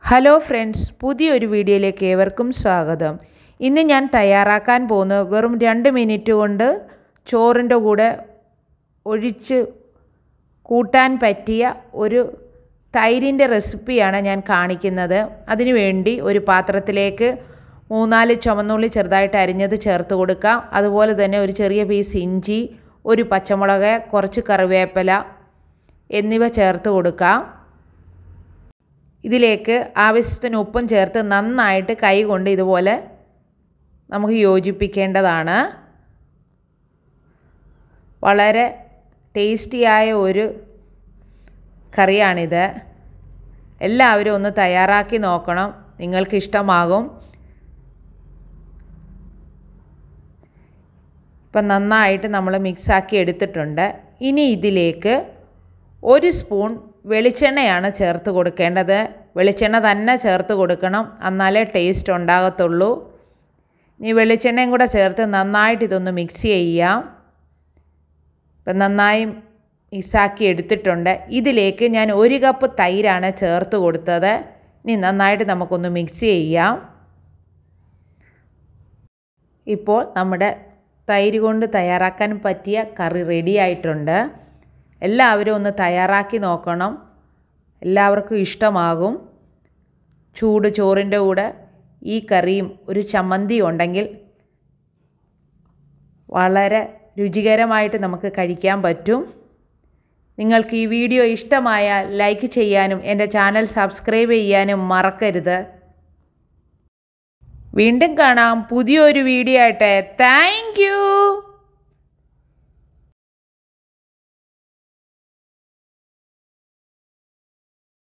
hello friends പുതിയൊരു വീഡിയോയിലേക്ക് ഏവർക്കും സ്വാഗതം ഇന്ന് ഞാൻ തയ്യാറാക്കാൻ പോകുന്നത് വെറും രണ്ട് മിനിറ്റ് കൊണ്ട് ചോറിൻ്റെ കൂടെ ഒഴിച്ച് കൂട്ടാൻ പറ്റിയ ഒരു തൈരിൻ്റെ റെസിപ്പിയാണ് ഞാൻ കാണിക്കുന്നത് അതിനു വേണ്ടി ഒരു പാത്രത്തിലേക്ക് മൂന്നാല് ചുമന്നുള്ളി ചെറുതായിട്ട് അരിഞ്ഞത് ചേർത്ത് കൊടുക്കാം അതുപോലെ തന്നെ ഒരു ചെറിയ പീസ് ഇഞ്ചി ഒരു പച്ചമുളക് കുറച്ച് കറിവേപ്പില എന്നിവ ചേർത്ത് കൊടുക്കാം ഇതിലേക്ക് ആവശ്യത്തിന് ഉപ്പും ചേർത്ത് നന്നായിട്ട് കൈ കൊണ്ട് ഇതുപോലെ നമുക്ക് യോജിപ്പിക്കേണ്ടതാണ് വളരെ ടേസ്റ്റിയായ ഒരു കറിയാണിത് എല്ലാവരും ഒന്ന് തയ്യാറാക്കി നോക്കണം നിങ്ങൾക്ക് ഇഷ്ടമാകും ഇപ്പം നന്നായിട്ട് നമ്മൾ മിക്സാക്കി എടുത്തിട്ടുണ്ട് ഇനി ഇതിലേക്ക് ഒരു സ്പൂൺ വെളിച്ചെണ്ണയാണ് ചേർത്ത് കൊടുക്കേണ്ടത് വെളിച്ചെണ്ണ തന്നെ ചേർത്ത് കൊടുക്കണം എന്നാലേ ടേസ്റ്റ് ഉണ്ടാകത്തുള്ളൂ ഇനി വെളിച്ചെണ്ണയും കൂടെ ചേർത്ത് നന്നായിട്ട് ഇതൊന്ന് മിക്സ് ചെയ്യാം ഇപ്പം നന്നായി മിക്സാക്കി എടുത്തിട്ടുണ്ട് ഇതിലേക്ക് ഞാൻ ഒരു കപ്പ് തൈരാണ് ചേർത്ത് കൊടുത്തത് ഇനി നന്നായിട്ട് നമുക്കൊന്ന് മിക്സ് ചെയ്യാം ഇപ്പോൾ നമ്മുടെ തൈര് കൊണ്ട് തയ്യാറാക്കാൻ പറ്റിയ കറി റെഡി ആയിട്ടുണ്ട് എല്ലാവരും ഒന്ന് തയ്യാറാക്കി നോക്കണം എല്ലാവർക്കും ഇഷ്ടമാകും ചൂട് ചോറിൻ്റെ കൂടെ ഈ കറിയും ഒരു ചമ്മന്തി ഉണ്ടെങ്കിൽ വളരെ രുചികരമായിട്ട് നമുക്ക് കഴിക്കാൻ പറ്റും നിങ്ങൾക്ക് ഈ വീഡിയോ ഇഷ്ടമായാൽ ലൈക്ക് ചെയ്യാനും എൻ്റെ ചാനൽ സബ്സ്ക്രൈബ് ചെയ്യാനും മറക്കരുത് വീണ്ടും കാണാം പുതിയൊരു വീഡിയോ ആയിട്ട് താങ്ക്